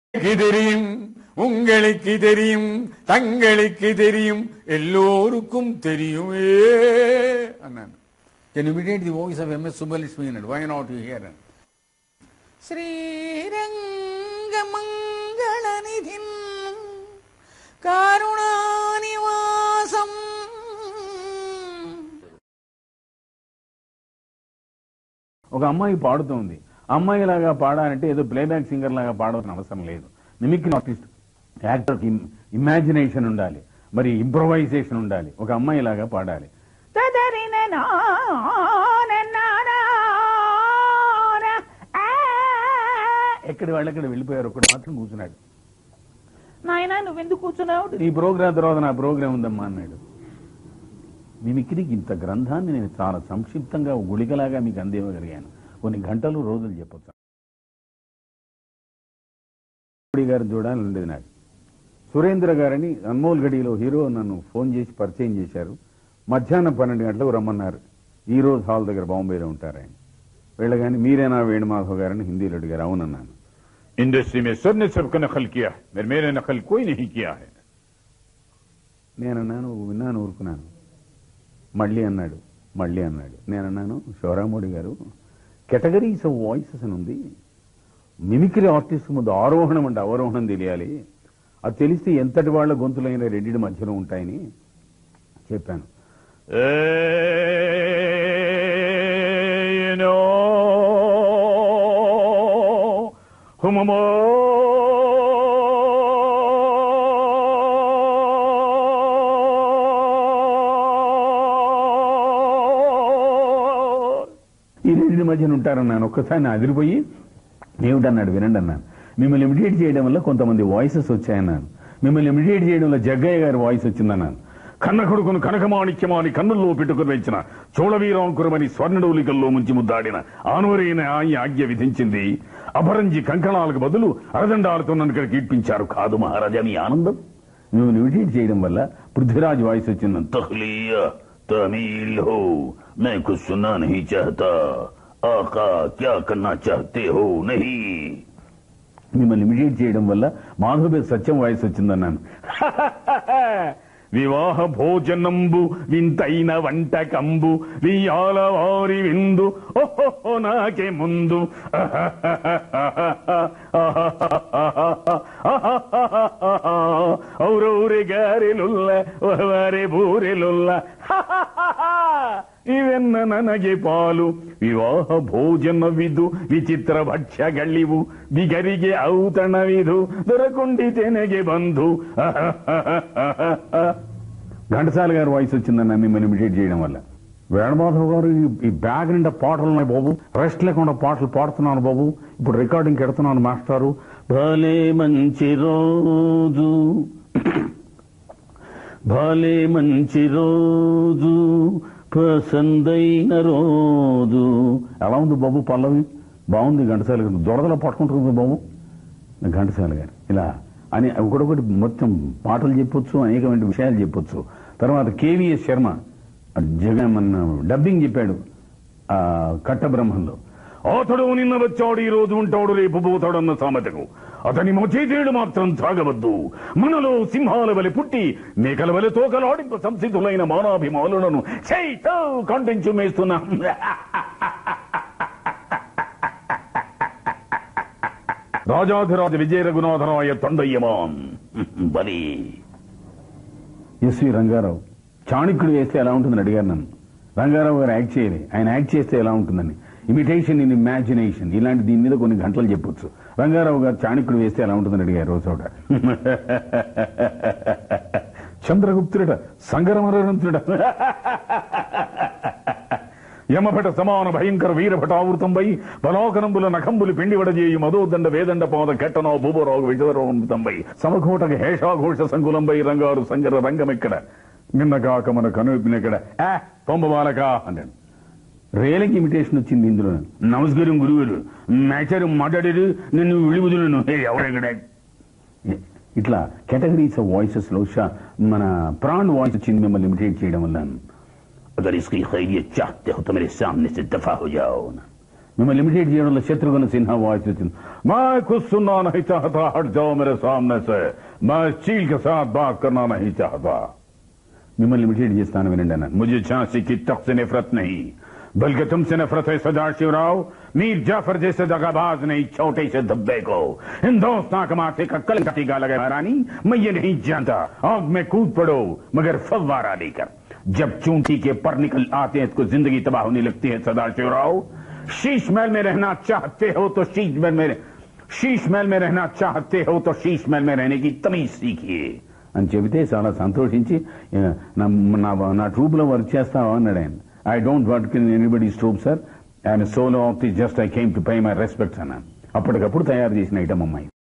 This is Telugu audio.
எனக்கு தெரியும் உங்களுக்கு தெரியும் தங்களுக்கு தெரியும் எல்லோருக்கும் தெரியுமே అన్నాను can imitate the voice of M S Subbulakshmi అన్నాడు వై నాట్ యూ హియర్ అని శ్రీరంగమంగళనిధిం కారుణానివాసం ఒక అమ్మాయి పాడుతోంది అమ్మాయి లాగా పాడాలంటే ఏదో ప్లేబ్యాక్ సింగర్ లాగా పాడవలసిన అవసరం లేదు మిమిక్రీ ఆర్టిస్ట్ యాక్టర్కి ఇమాజినేషన్ ఉండాలి మరి ఇంప్రొవైజేషన్ ఉండాలి ఒక అమ్మాయి లాగా పాడాలి ఎక్కడి వాళ్ళెక్కడ వెళ్ళిపోయారు ఒకడు మాత్రం కూర్చున్నాడు నాయన నువ్వెందుకు కూర్చున్నావు ఈ ప్రోగ్రాం తర్వాత నా ప్రోగ్రాం ఉందమ్మా అన్నాడు మిమిక్రీకి ఇంత గ్రంథాన్ని నేను చాలా సంక్షిప్తంగా ఒక గుళికలాగా మీకు అందివ్వగలిగాను కొన్ని గంటలు రోజులు చెప్పొచ్చు మోడీ గారిని చూడాలని ఉండేది నాకు సురేంద్ర గారని అన్మోల్ గడిలో హీరో నన్ను ఫోన్ చేసి పరిచయం చేశారు మధ్యాహ్నం పన్నెండు గంటలకు రమ్మన్నారు ఈ రోజు హాల్ దగ్గర బాంబేలో ఉంటారు ఆయన వెళ్ళగానే మీరేనా వేణుమాధవ్ గారని హిందీలో అడిగారు అవునన్నాను इंडस्ट्री में सब ने सबका नकल किया है मेरे मेरे नकल कोई नहीं किया है నేనన్నాను విన్నాను ఊరుకున్నాను మళ్ళీ అన్నాడు మళ్ళీ అన్నాడు నేనన్నాను శివరామోడి గారు కేటగిరీస్ ఆఫ్ వాయిసెస్ అని ఉంది మిమిక్రీ ఆర్టిస్ట్ ముందు ఆరోహణం అంటే అవరోహణం తెలియాలి అది తెలిస్తే ఎంతటి వాళ్ళ గొంతులైన రెండింటి మధ్యలో ఉంటాయని చెప్పాను Eh, no. Humomo. ఈ రెండింటి మధ్యన ఉంటారన్నాను ఒక్కసారి నా అదిరిపోయి ఏమిటన్నాడు వినండి అన్నాను మిమ్మల్ని ఇమిడియేట్ చేయడం వల్ల కొంతమంది వాయిసెస్ వచ్చాయన్నాను మిమ్మల్ని ఇమిడియేట్ చేయడంలో జగ్గయ్య గారి వాయిస్ వచ్చిందన్నాను కన్న కొడుకును కనకమాణిక్యమాని కన్నుల్లో పెట్టుకుని వెంచిన చోళవీరాంకురమని స్వర్ణడౌలికల్లో ముంచి ముద్దాడిన ఆనవరైన ఆయి ఆజ్ఞ విధించింది అపరంజి కంకణాలకు బదులు అరదండాలతో నన్ను ఇక్కడ కీర్పించారు కాదు మహారాజా మీ ఆనందం మిమ్మల్ని ఇమిడియేట్ చేయడం వల్ల పృథ్వీరాజ్ వాయిస్ వచ్చిందని तखलिया तमील हो मैं कुछ सुनना नहीं चाहता आका क्या करना चाहते हो नहीं మిమ్మల్ని ఇమిడియేట్ చేయడం వల్ల మాధవపేట సత్యం వాయిస్ వచ్చిందన్నాను వివాహ భోజనంబు వింతైన వంటకంబు వియాల వారి విందు ఓహో నాకే ముందు ఔరౌరి గారెలుల్ల వారి బూరెలుల్ల ಇವೆನ್ನ ನನಗೆ ಪಾಲು ವಿವಾಹ ಭೋಜನವಿದು ವಿಚಿತ್ರ ಭಕ್ಷ್ಯಗಳಿವು ಬಿಗರಿಗೆ ಔತಣವಿದು ದೊರಕೊಂಡಿತೆನೆಗೆ ಬಂದು ఘంటసాల గారి వాయిస్ వచ్చిందన్న మిమ్మల్ని ఇమిడియేట్ చేయడం వల్ల వేణమాధవ్ గారు ఈ- ఈ బ్యాగ్ నిండా పాటలు ఉన్నాయి బాబు రెస్ట్ లేకుండా పాటలు పాడుతున్నాను బాబు ఇప్పుడు రికార్డింగ్ ఎడుతున్నాను మాస్టారు భలే మంచి రోజు భలే మంచి రోజు పసందైన రోజు ఎలా ఉంది బాబు పల్లవి బాగుంది ఘంటసాల గారు దొరదలా పట్టుకుంటుంది బాబు ఘంటసాల గారు ఇలా అని ఒకటొకటి మొత్తం పాటలు చెప్పొచ్చు అనేకమైన విషయాలు చెప్పొచ్చు తర్వాత కేవీఎస్ శర్మ జగన్ మన డబ్బింగ్ చెప్పాడు ఆ కట్టబ్రహ్మంలో అతడు నిన్న వచ్చాడు ఈ రోజు ఉంటాడు రేపు పోతాడన్న సామెతకు అతని మోచేతేడు మాత్రం త్రాగవద్దు మనలో సింహాల వలె పుట్టి మేకల వలె తోకలాడింప సంసిద్ధులైన మానాభిమానులను చైతో కంటించు మేస్తున్నా రాజాధిరాజ విజయ రఘునాథరాయ తొండయ్యమాన్ బలి ఎస్వి రంగారావు చాణక్యుడు వేస్తే ఎలా ఉంటుందని అడిగారు నన్ను రంగారావు గారు యాక్ట్ చేయలే ఆయన యాక్ట్ చేస్తే ఎలా ఉంటుందని ఇమిటేషన్ ఇన్ ఇమాజినేషన్ ఇలాంటి దీని మీద కొన్ని గంటలు చెప్పొచ్చు రంగారావు గారు చాణక్యుడు వేస్తే ఎలా ఉంటుందని అడిగారు రోజు చోట చంద్రగుప్తుడట సంగరమరంతుడ యమభట సమాన భయంకర వీరభటావృతంపై బలాకనంబుల నఖంబులు పిండివడజేయు మధోదండ వేదండ పాద కెట్టనో భూభరాగు విజయరంతంపై సమఘోటక హేషాఘోష సంకులంపై రంగారు సంగర రంగమెక్కడ నిన్న కాక మన కనుపినెక్కడ ఆ పొంబ బాలక అన్నాడు రేలకి ఇమిటేషన్ వచ్చింది ఇందులో నమస్కారం గురువులు మేచరు మాట్లాడారు నిన్ను విడివుదులను ఎవరెక్కడ ఇట్లా కేటగిరీస్ ఆఫ్ వాయిసెస్ లో షా- మన ప్రాణ్ వాయిస్ వచ్చింది మిమ్మల్ని ఇమిటేట్ చేయడం వల్ల अगर इसकी खैरियत चाहते हो तो मेरे सामने से दफा हो जाओ మిమ్మల్ని ఇమిటేట్ చేయడంలో శత్రుఘ్న సిన్హా వాయిస్ వచ్చింది मैं कुछ सुनना नहीं चाहता हट जाओ मेरे सामने से मैं चील के साथ बात करना नहीं चाहता మిమ్మల్ని ఇమిటేట్ చేస్తాను వినండి అన్నాను मुझे झांसी की तक से नफरत नहीं बल्कि तुमसे नफरत है सरदार शिवराव मीर जाफर जैसे दगाबाज नहीं छोटे से धब्बे को हिंदुस्तान के माथे का कल का टीका लगा रानी मैं ये नहीं जानता आग में कूद पड़ो मगर फव्वारा लेकर जब चूंटी के पर निकल आते हैं तो जिंदगी तबाह होने लगती है सरदार शिवराव शीश महल में रहना चाहते हो तो शीश महल में शीश महल में रहना चाहते हो तो शीश महल में रहने की तमीज सीखिए అని చెబితే చాలా సంతోషించి "ఏ, నా నా నా ట్రూప్ లో వర్క్ చేస్తావా అన్నాడు ఆయన I don't work in anybody troupe sir I'm solo of the just I came to pay my respects అన్నాను అప్పటికప్పుడు తయారు చేసిన ఐటమ్ అమ్మాయి